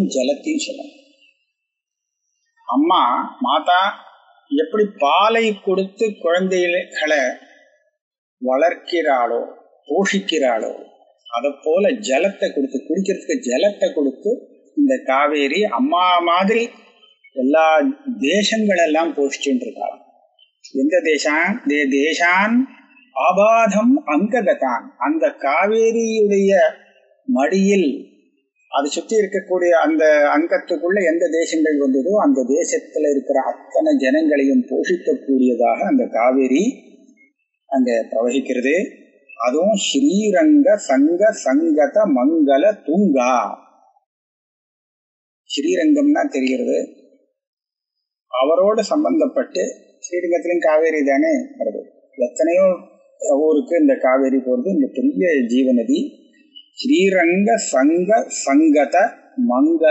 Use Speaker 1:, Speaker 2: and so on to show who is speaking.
Speaker 1: ஜலத்தையும் சொல்லணும் அம்மா மாதா எப்படி பாலை கொடுத்து குழந்தைகளை வளர்க்கிறாளோ போஷிக்கிறாளோ அதை போல ஜலத்தை கொடுத்து குடிக்கிறதுக்கு ஜலத்தை கொடுத்து இந்த காவேரி அம்மா மாதிரி எல்லா தேசங்கள் எல்லாம் போஷிச்சுட்டு இருக்காங்க எந்த தேசான் தே தேசான் ஆபாதம் அங்ககதான் அந்த காவேரியுடைய மடியில் அது சுத்தி இருக்கக்கூடிய அந்த அங்கத்துக்குள்ள எந்த தேசங்கள் வந்ததோ அந்த தேசத்துல இருக்கிற அத்தனை ஜனங்களையும் போஷிக்கக்கூடியதாக அந்த காவேரி அங்க பிரவகிக்கிறது அதுவும் ஸ்ரீரங்க சங்க சங்கத மங்கள துங்கா ஸ்ரீரங்கம்னா தெரிகிறது அவரோடு சம்பந்தப்பட்டு ஸ்ரீரங்கத்திலும் காவேரி தானே வருது எத்தனையோ ஊருக்கு இந்த காவேரி போகிறது இந்த பெரிய ஜீவநதி ஸ்ரீரங்க சங்க சங்கத மங்கள